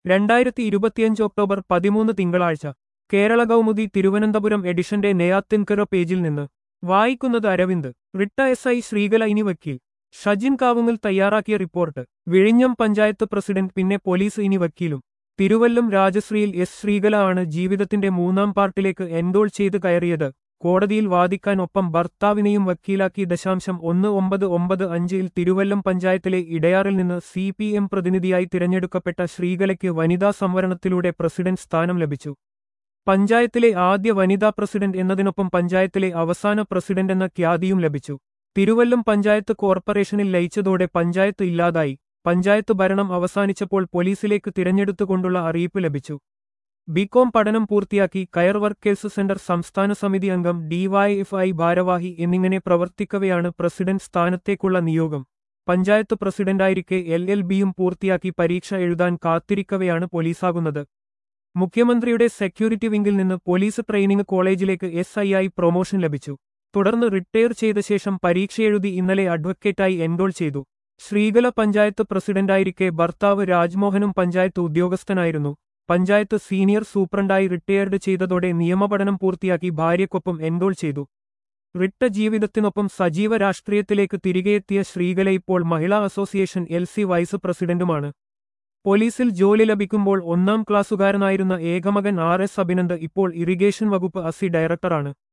രണ്ടായിരത്തി ഇരുപത്തിയഞ്ച് ഒക്ടോബർ പതിമൂന്ന് തിങ്കളാഴ്ച കേരള കൗമുദി തിരുവനന്തപുരം എഡിഷന്റെ നെയ്യാത്തിൻകര പേജിൽ നിന്ന് വായിക്കുന്നത് അരവിന്ദ് റിട്ട എസ് ഐ ശ്രീകല ഇനി വക്കീൽ ഷജിൻ കാവുങ്ങൽ തയ്യാറാക്കിയ റിപ്പോർട്ട് വിഴിഞ്ഞം പഞ്ചായത്ത് പ്രസിഡന്റ് പിന്നെ പോലീസ് ഇനി വക്കീലും തിരുവല്ലം രാജശ്രീയിൽ എസ് ശ്രീകല ആണ് ജീവിതത്തിന്റെ മൂന്നാം പാർട്ടിലേക്ക് എൻറോൾ ചെയ്ത് കയറിയത് കോടതിയിൽ വാദിക്കാൻ ഒപ്പം ഭർത്താവിനെയും വക്കീലാക്കി ദശാംശം ഒന്ന് ഒമ്പത് ഒമ്പത് അഞ്ചിൽ തിരുവല്ലം പഞ്ചായത്തിലെ ഇടയാറിൽ നിന്ന് സി പി എം പ്രതിനിധിയായി തിരഞ്ഞെടുക്കപ്പെട്ട ശ്രീകലയ്ക്ക് വനിതാ സംവരണത്തിലൂടെ പ്രസിഡന്റ് സ്ഥാനം ലഭിച്ചു പഞ്ചായത്തിലെ ആദ്യ വനിതാ പ്രസിഡന്റ് എന്നതിനൊപ്പം പഞ്ചായത്തിലെ അവസാന പ്രസിഡന്റ് എന്ന ഖ്യാതിയും ലഭിച്ചു തിരുവല്ലം പഞ്ചായത്ത് കോർപ്പറേഷനിൽ ലയിച്ചതോടെ പഞ്ചായത്ത് ഇല്ലാതായി പഞ്ചായത്ത് ഭരണം അവസാനിച്ചപ്പോൾ പോലീസിലേക്ക് തിരഞ്ഞെടുത്തുകൊണ്ടുള്ള അറിയിപ്പ് ലഭിച്ചു ബികോം പഠനം പൂർത്തിയാക്കി കയർ വർക്കേഴ്സ് സെന്റർ സംസ്ഥാന സമിതി അംഗം ഡിവൈഎഫ്ഐ ഭാരവാഹി എന്നിങ്ങനെ പ്രവർത്തിക്കവെയാണ് പ്രസിഡന്റ് സ്ഥാനത്തേക്കുള്ള നിയോഗം പഞ്ചായത്ത് പ്രസിഡന്റായിരിക്കെ എൽ എൽ ബിയും പൂർത്തിയാക്കി പരീക്ഷ എഴുതാൻ കാത്തിരിക്കവെയാണ് പോലീസാകുന്നത് മുഖ്യമന്ത്രിയുടെ സെക്യൂരിറ്റി വിംഗിൽ നിന്ന് പോലീസ് ട്രെയിനിംഗ് കോളേജിലേക്ക് എസ് ഐ ആയി പ്രൊമോഷൻ ലഭിച്ചു തുടർന്ന് റിട്ടയർ ചെയ്ത ശേഷം പരീക്ഷയെഴുതി ഇന്നലെ അഡ്വക്കേറ്റായി എൻറോൾ ചെയ്തു ശ്രീകല പഞ്ചായത്ത് പ്രസിഡന്റായിരിക്കെ ഭർത്താവ് രാജ്മോഹനും പഞ്ചായത്ത് ഉദ്യോഗസ്ഥനായിരുന്നു പഞ്ചായത്ത് സീനിയർ സൂപ്രണ്ടായി റിട്ടയർഡ് ചെയ്തതോടെ നിയമപഠനം പൂർത്തിയാക്കി ഭാര്യയ്ക്കൊപ്പം എൻറോൾ ചെയ്തു റിട്ട ജീവിതത്തിനൊപ്പം സജീവ രാഷ്ട്രീയത്തിലേക്ക് തിരികെയെത്തിയ ശ്രീകല ഇപ്പോൾ Mahila association L C vice പ്രസിഡന്റുമാണ് പോലീസിൽ ജോലി ലഭിക്കുമ്പോൾ ഒന്നാം ക്ലാസ്സുകാരനായിരുന്ന ഏകമകൻ ആർ എസ് അഭിനന്ദ് ഇപ്പോൾ ഇറിഗേഷൻ വകുപ്പ് അസി ഡയറക്ടറാണ്